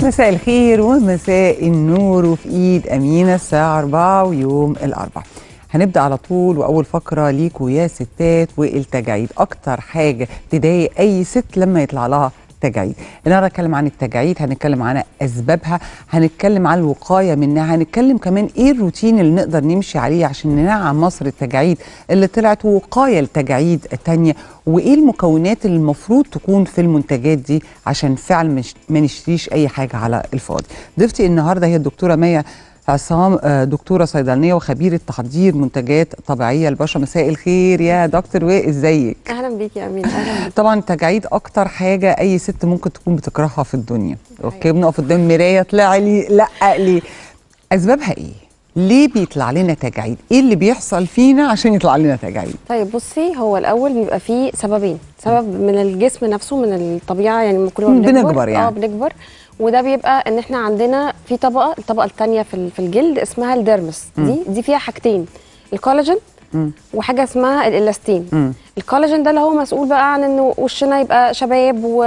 مساء الخير ومساء النور وفي ايد امينه الساعه 4 ويوم الاربعاء هنبدا على طول واول فقره ليكوا يا ستات والتجاعيد اكتر حاجه تضايق اي ست لما يطلع لها تجاعيد النهارده هنتكلم عن التجاعيد هنتكلم عن اسبابها هنتكلم عن الوقايه منها هنتكلم كمان ايه الروتين اللي نقدر نمشي عليه عشان ننعم مصر التجاعيد اللي طلعت ووقايه لتجاعيد تانية وايه المكونات اللي المفروض تكون في المنتجات دي عشان فعلا مش ما نشتريش اي حاجه على الفاضي ضيفتي النهارده هي الدكتوره ميا عصام آه، دكتوره صيدلانيه وخبيره تحضير منتجات طبيعيه للبشره مساء الخير يا دكتور وازيك اهلا بيكي يا امين اهلا بيكي طبعا التجاعيد اكتر حاجه اي ست ممكن تكون بتكرهها في الدنيا اوكي بنقف قدام مرايه طلع لي لا لي اسبابها ايه ليه بيطلع لنا تجاعيد ايه اللي بيحصل فينا عشان يطلع لنا تجاعيد طيب بصي هو الاول بيبقى فيه سببين سبب من الجسم نفسه من الطبيعه يعني لما كل ما مم، بنكبر بنكبر يعني. اه بنكبر وده بيبقى ان احنا عندنا في طبقه الطبقه الثانيه في ال- في الجلد اسمها الديرمس دي دي فيها حاجتين الكولاجين مم. وحاجه اسمها الالاستين مم. الكولاجين ده اللي هو مسؤول بقى عن انه وشنا يبقى شباب و...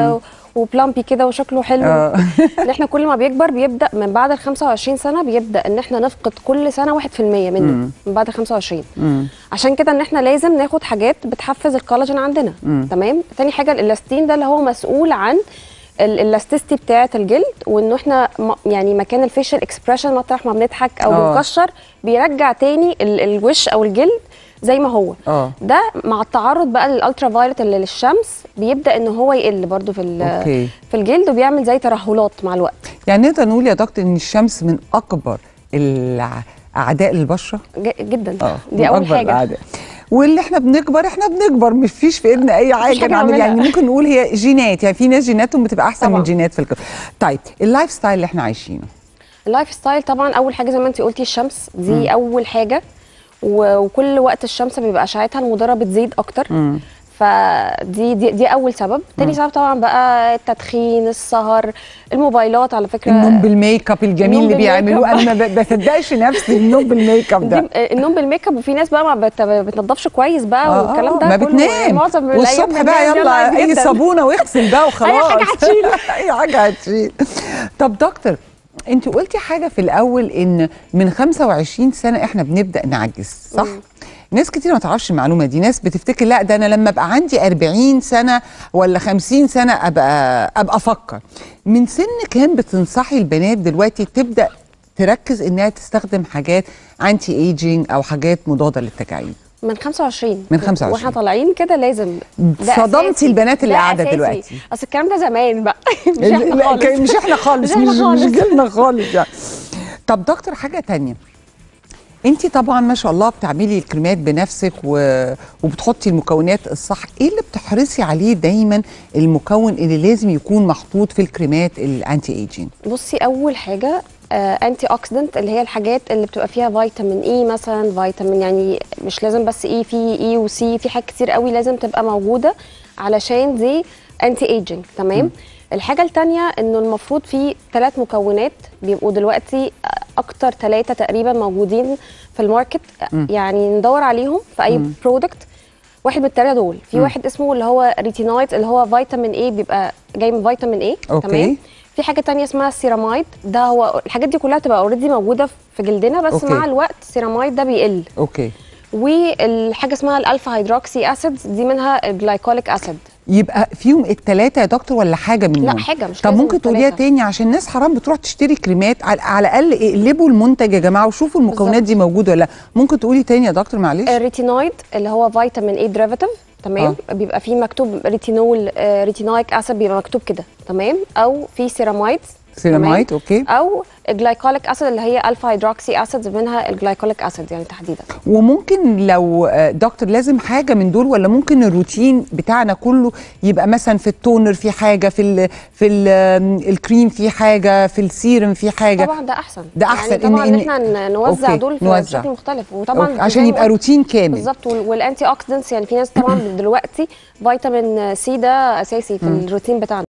وبلامبي كده وشكله حلو آه. ان احنا كل ما بيكبر بيبدا من بعد ال 25 سنه بيبدا ان احنا نفقد كل سنه 1% منه مم. من بعد ال 25 مم. عشان كده ان احنا لازم ناخد حاجات بتحفز الكولاجين عندنا مم. تمام تاني حاجه الالاستين ده اللي هو مسؤول عن ال- الاستيستي بتاعه الجلد وانه احنا م- يعني مكان الفيشل اكسبريشن مطرح ما بنضحك او آه. بنكشر بيرجع تاني ال- الوش او الجلد زي ما هو اه ده مع التعرض بقى للالترا فايولت اللي للشمس بيبدا ان هو يقل برضو في ال- اوكي في الجلد وبيعمل زي ترهلات مع الوقت يعني نقدر نقول يا دكتور ان الشمس من اكبر الع- اعداء البشره ج- جدا اه دي من اول أكبر حاجه الأعداء. واللي احنا بنكبر احنا بنكبر مش فيش في ايدنا اي حاجه حاجة نعمل نعملها. يعني ممكن نقول هي جينات يعني في ناس جيناتهم بتبقى احسن طبعاً. من جينات في الكبر طيب اللايف ستايل اللي احنا عايشينه اللايف ستايل طبعا اول حاجه زي ما انت قلتي الشمس دي مم. اول حاجه و- وكل وقت الشمس بيبقى اشعتها المضره بتزيد اكتر مم. فدي دي, دي اول سبب تاني سبب طبعا بقى التدخين السهر الموبايلات على فكره النوم بالميك اب الجميل النوم اللي بالميك بيعملوه اب. انا ما ب- بصدقش نفسي النوم بالميك اب دي ده النوم بالميك اب وفي ناس بقى ما بت- بتنضفش كويس بقى آه، والكلام آه، ده ما كله بتنام معظم الأيام والصبح بقى بننام، يلا عادي اي جداً. صابونه واغسل بقى وخلاص أي حاجة هتشيل. اي حاجه هتشيل طب دكتور انت قلتي حاجه في الاول ان من 25 سنه احنا بنبدا نعجز صح مم. ناس كتير ما تعرفش المعلومه دي ناس بتفتكر لا ده انا لما ابقى عندي 40 سنه ولا 50 سنه ابقى ابقى افكر من سن كام بتنصحي البنات دلوقتي تبدا تركز انها تستخدم حاجات انتي ايجينج او حاجات مضاده للتجاعيد من 25 من 25. واحنا طالعين كده لازم ده صدمتي أساسي. البنات اللي ده قاعدة أساسي. دلوقتي. اصل الكلام ده زمان بقى مش لا، احنا خالص كان- مش احنا خالص مش إحنا مش, خالص. مش جيلنا خالص يعني طب دكتور حاجه تانية انت طبعا ما شاء الله بتعملي الكريمات بنفسك و... وبتحطي المكونات الصح ايه اللي بتحرصي عليه دايما المكون اللي لازم يكون محطوط في الكريمات الانتي ايجينج بصي اول حاجه آه انتي اوكسيدنت اللي هي الحاجات اللي بتبقى فيها فيتامين اي مثلا فيتامين يعني مش لازم بس اي في اي وسي في حاجات كتير قوي لازم تبقى موجوده علشان دي انتي ايجينج تمام الحاجه التانية انه المفروض في ثلاث مكونات بيبقوا دلوقتي اكتر ثلاثه تقريبا موجودين في الماركت يعني ندور عليهم في اي برودكت واحد من الثلاثه دول في واحد اسمه اللي هو ريتينايد اللي هو فيتامين اي بيبقى جاي من فيتامين اي أوكي. تمام في حاجه تانية اسمها السيرامايد ده هو الحاجات دي كلها تبقى اوريدي موجوده في جلدنا بس أوكي. مع الوقت السيرامايد ده بيقل اوكي والحاجه اسمها الالفا هيدروكسي اسيد دي منها الجلايكوليك اسيد يبقى فيهم الثلاثه يا دكتور ولا حاجه منهم لا، حاجة، مش طب لازم ممكن تقوليها التلاتة. تاني عشان الناس حرام بتروح تشتري كريمات على, على الاقل اقلبوا المنتج يا جماعه وشوفوا المكونات بالظبط. دي موجوده ولا لا ممكن تقولي تاني يا دكتور معلش الريتينويد اللي هو فيتامين اي ديريفاتيف تمام آه. بيبقى فيه مكتوب ريتينول آه ريتينويك اسيد بيبقى مكتوب كده تمام او في سيرامايد سيرامايد اوكي او الجلايكوليك اسيد اللي هي الفا هيدروكسي اسيد منها الجلايكوليك اسيد يعني تحديدا وممكن لو آه، دكتور لازم حاجه من دول ولا ممكن الروتين بتاعنا كله يبقى مثلا في التونر في حاجه في ال في ال الكريم في حاجه في السيرم في حاجه طبعا ده احسن ده أحسن يعني إن- طبعا إن- ان احنا ن- نوزع أوكي، دول في نوزع. بشكل مختلف وطبعا أوكي، عشان زي ما يبقى قلت- روتين كامل بالظبط وال- والانتي اوكسيدنتس يعني في ناس طبعا دلوقتي فيتامين سي ده اساسي في الروتين بتاعنا